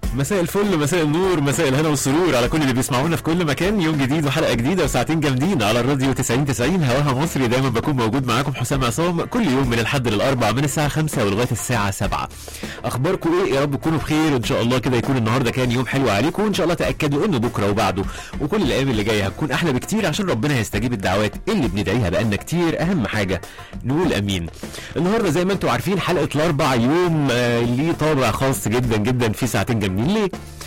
مساء الفل مساء النور مساء الهنا والسرور على كل اللي بيسمعونا في كل مكان يوم جديد وحلقه جديده وساعتين جامدين على الراديو 90 90 هواها مصري دايما بكون موجود معاكم حسام عصام كل يوم من الحد للاربع من الساعه 5 ولغايه الساعه 7 اخباركم ايه يا رب تكونوا بخير ان شاء الله كده يكون النهارده كان يوم حلو عليكم وان شاء الله تاكدوا انه بكره وبعده وكل الايام اللي جايه هتكون احلى بكتير عشان ربنا يستجيب الدعوات اللي بندعيها بقالنا كتير اهم حاجه نقول امين النهارده زي ما انتم عارفين حلقه الاربع يوم آه ليه طابع خاص جدا جدا في ساعتين جامدين ليه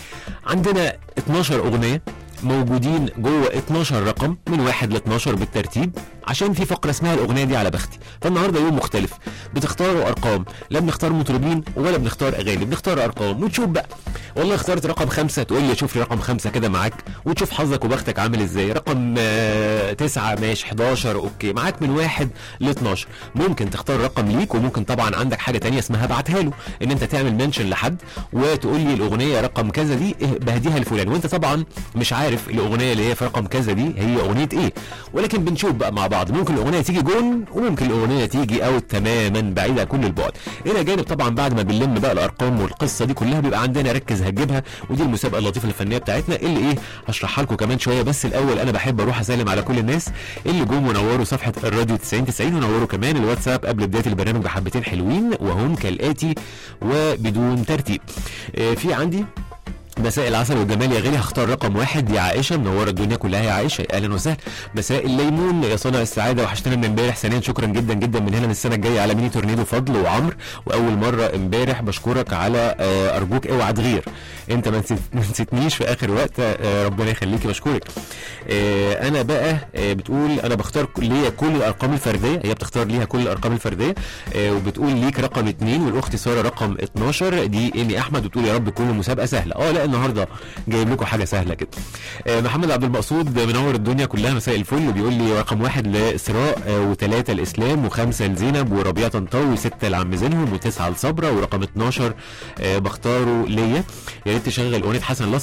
عندنا 12 اغنيه موجودين جوه 12 رقم من واحد ل 12 بالترتيب عشان في فقره اسمها الاغنيه دي على بختي فالنهارده يوم مختلف بتختاروا ارقام لا بنختار مطربين ولا بنختار اغاني بنختار ارقام ونشوف بقى والله اخترت رقم خمسة تقول لي شوف لي رقم خمسة كده معاك وتشوف حظك وبختك عامل ازاي رقم آه تسعة ماشي 11 اوكي معاك من واحد ل 12 ممكن تختار رقم ليك وممكن طبعا عندك حاجه تانية اسمها ابعتها له ان انت تعمل منشن لحد وتقول لي الاغنيه رقم كذا دي إيه بهديها لفلان وانت طبعا مش عارف الاغنيه اللي هي في رقم كذا دي هي اغنيه ايه ولكن بنشوف بقى مع بعض ممكن الاغنيه تيجي جون وممكن الاغنيه تيجي اوت تماما بعيده عن كل البعد الى جانب طبعا بعد ما بنلم بقى الارقام والقصه دي كلها بيبقى عندنا ركز هتجيبها ودي المسابقه اللطيفه الفنيه بتاعتنا اللي ايه هشرحها لكم كمان شويه بس الاول انا بحب اروح اسلم على كل الناس اللي جم ونوروا صفحه الراديو 90 90 ونوروا كمان الواتساب قبل بدايه البرنامج بحبتين حلوين وهم كالاتي وبدون ترتيب آه، في عندي مساء العسل والجمال يا غالي هختار رقم واحد يا عائشه منوره الدنيا كلها يا عائشه اهلا وسهلا مساء الليمون يا صانع السعاده وحشتنا من امبارح ثانيا شكرا جدا جدا من هنا للسنه الجايه على ميني تورنيدو فضل وعمر واول مره امبارح بشكرك على آه، ارجوك اوعى تغير انت ما نسيت- ما نسيتنيش في اخر وقت آه، ربنا يخليكي بشكرك آه، انا بقى آه، بتقول انا بختار ليا كل الارقام الفرديه هي بتختار ليها كل الارقام الفرديه آه، وبتقول ليك رقم اثنين والاخت ساره رقم 12 دي ايمي احمد وتقول يا رب تكون المسابقه سهله اه لا النهارده جايب لكم حاجه سهله كده آه، محمد عبد المقصود منور الدنيا كلها مساء الفل وبيقول لي رقم واحد لاسراء آه، وثلاثه الاسلام وخمسه لزينب وربيعه طنطاوي وسته لعم زينهم وتسعه لصبرا ورقم 12 آه، بختاره ليا يا ريت تشغل اغنيه حسن